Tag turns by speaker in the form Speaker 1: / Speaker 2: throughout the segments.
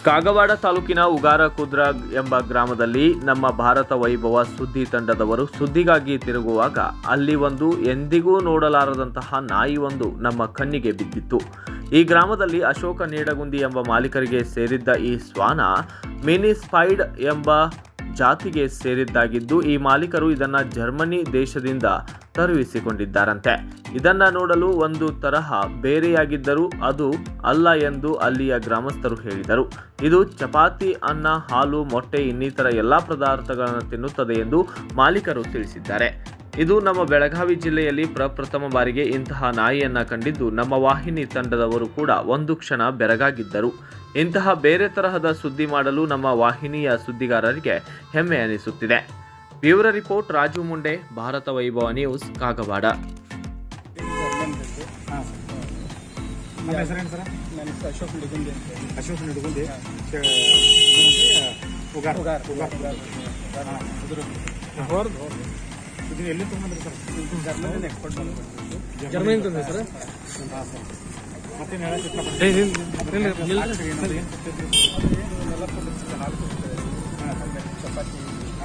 Speaker 1: ಕಾಗವಾಡ ತಾಲೂಕಿನ ಉಗಾರ ಕುದ್ರ ಎಂಬ ಗ್ರಾಮದಲ್ಲಿ ನಮ್ಮ ಭಾರತ ವೈಭವ ಸುದ್ದಿ ತಂಡದವರು ಸುದ್ದಿಗಾಗಿ ತಿರುಗುವಾಗ ಅಲ್ಲಿ ಒಂದು ಎಂದಿಗೂ ನೋಡಲಾರದಂತಹ ನಾಯಿ ಒಂದು ನಮ್ಮ ಕಣ್ಣಿಗೆ ಬಿದ್ದಿತ್ತು ಈ ಗ್ರಾಮದಲ್ಲಿ ಅಶೋಕ ನೀಡಗುಂದಿ ಎಂಬ ಮಾಲೀಕರಿಗೆ ಸೇರಿದ್ದ ಈ ಶ್ವಾನ ಮಿನಿ ಸ್ಪೈಡ್ ಎಂಬ ಜಾತಿಗೆ ಸೇರಿದ್ದಾಗಿದ್ದು ಈ ಮಾಲೀಕರು ಇದನ್ನ ಜರ್ಮನಿ ದೇಶದಿಂದ ತರುವಿಸಿಕೊಂಡಿದ್ದಾರಂತೆ ಇದನ್ನ ನೋಡಲು ಒಂದು ತರಹ ಬೇರೆಯಾಗಿದ್ದರೂ ಅದು ಅಲ್ಲ ಎಂದು ಅಲ್ಲಿಯ ಗ್ರಾಮಸ್ಥರು ಹೇಳಿದರು ಇದು ಚಪಾತಿ ಅನ್ನ ಹಾಲು ಮೊಟ್ಟೆ ಇನ್ನಿತರ ಎಲ್ಲಾ ಪದಾರ್ಥಗಳನ್ನು ತಿನ್ನುತ್ತದೆ ಎಂದು ಮಾಲೀಕರು ತಿಳಿಸಿದ್ದಾರೆ ಇದು ನಮ್ಮ ಬೆಳಗಾವಿ ಜಿಲ್ಲೆಯಲ್ಲಿ ಪ್ರಪ್ರಥಮ ಬಾರಿಗೆ ಇಂತಹ ನಾಯಿಯನ್ನ ಕಂಡಿದ್ದು ನಮ್ಮ ವಾಹಿನಿ ತಂಡದವರು ಕೂಡ ಒಂದು ಕ್ಷಣ ಬೆರಗಾಗಿದ್ದರು ಇಂತಹ ಬೇರೆ ತರಹದ ಸುದ್ದಿ ಮಾಡಲು ನಮ್ಮ ವಾಹಿನಿಯ ಸುದ್ದಿಗಾರರಿಗೆ ಹೆಮ್ಮೆ ಅನಿಸುತ್ತಿದೆ bureau report Raju Munde Bharata Vaibhava news Kagwad
Speaker 2: ಹಾಂ ನಮ್ಮ ಹೆಸರೇನು ಸರ್
Speaker 3: ನನ್ನ ಹೆಸರು ಅಶೋಕ್ ನಿಡುಗುಂದಿ ಅಂತ ಹೇಳಿ.
Speaker 2: ಅಶೋಕ್ ನಿಡುಗುಂದಿ ಉಗಾರ್
Speaker 3: ಉಗಾರ್,
Speaker 2: ಉಗಾರ್
Speaker 3: ಉಗಾರ್.
Speaker 2: ಹಾಂ
Speaker 3: ಅದ್ರ
Speaker 2: ಹೊರದು ಇದನ್ನ ಎಲ್ಲಿ ತೊಗೊಂಡ್ರಿ ಸರ್
Speaker 3: ಇದು ಜರ್ಮನಿಯಿಂದ ಎಕ್ಸ್ಪೋರ್ಟ್ ಮಾಡ್ಕೊಂಡು
Speaker 2: ಜರ್ಮನಿ
Speaker 3: ತಂದೆ ಸರ್
Speaker 2: ಹಾಂ ಸರ್ ಮತ್ತೇನು ಹೇಳಕ್ಕೆ ಇಷ್ಟಪಡ್ತೀನಿ
Speaker 3: ಎಲ್ಲ ಫುಡ್ ಹಾಲು ಕೊಡ್ತಾರೆ ಚಪಾತಿ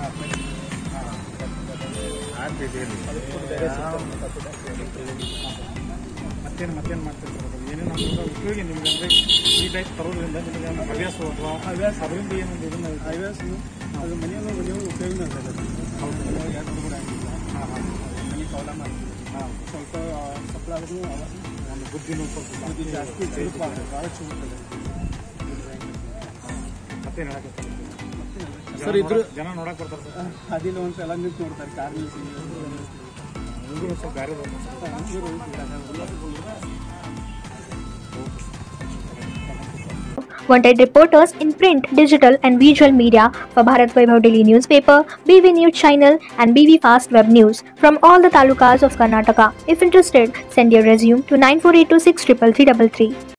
Speaker 3: ಅದು food ಬೇರೆ ಸಿಗ್ತದೆ, ಮತ್ತೆ
Speaker 2: ಮತ್ತೇನು ಮತ್ತೇನು ಮಾಡ್ತೀರಿ ಸರ್ ಅದು ಏನೇನು ನಮ್ಗೆ ಉಪಯೋಗ ನಿಮ್ಗೆ ಅಂದರೆ ಈ ಟೈಪ್ ತರೋದ್ರಿಂದ ನಿಮಗೆ ಒಂದು ಹವ್ಯಾಸ ಅಥವಾ
Speaker 3: ಹವ್ಯಾಸ.
Speaker 2: ಅದರಿಂದ ಏನೊಂದು ಇದನ್ನ
Speaker 3: ಹವ್ಯಾಸ ಅದು ಮನೆಯನ್ನು ಮನೆಯೂ ಉಪಯೋಗ ಆಗ್ತದೆ
Speaker 2: ಹೌದು
Speaker 3: ಎರಡು ಕೂಡ ಆಗಿಲ್ಲ
Speaker 2: ಹಾಂ ಹಾಂ
Speaker 3: ಮನೆ ಕವಲ ಮಾಡ್ತೀವಿ
Speaker 2: ಹಾಂ
Speaker 3: ಸ್ವಲ್ಪ ಸಪ್ಲ ಆದ್ರೂ
Speaker 2: ಒಂದು ಬುದ್ಧಿನೂ ಸ್ವಲ್ಪ
Speaker 3: ಬುದ್ಧಿ ಜಾಸ್ತಿ ಚುರುಕು ಆಗ್ತದೆ, ಭಾಳ ಚುರುಕುತ್ತದೆ
Speaker 2: ಮತ್ತೇನು ಹೇಳಕ್ಕೆ ಇಷ್ಟಪಡ್ತೀನಿ
Speaker 3: ಸರ್ ಇದ್ರ
Speaker 2: ಜನ ನೋಡಕ್ಕೆ ಬರ್ತಾರೆ ಸರ್
Speaker 3: ಅದಿಲ್ಲ ಒಂದ್ಸಲ ನಿಂತು ನೋಡ್ತಾರೆ ಕಾರ್ ನಿಲ್ಸಿ
Speaker 2: ಇವರು ಸ್ವಲ್ಪ ಬೇರೆ
Speaker 4: wanted reporters in print, digital, and visual media for Bharat Vaibhav Daily Newspaper, BV News Channel, and BV Fast Web News from all the talukas of Karnataka. If interested, send your resume to 9482633333.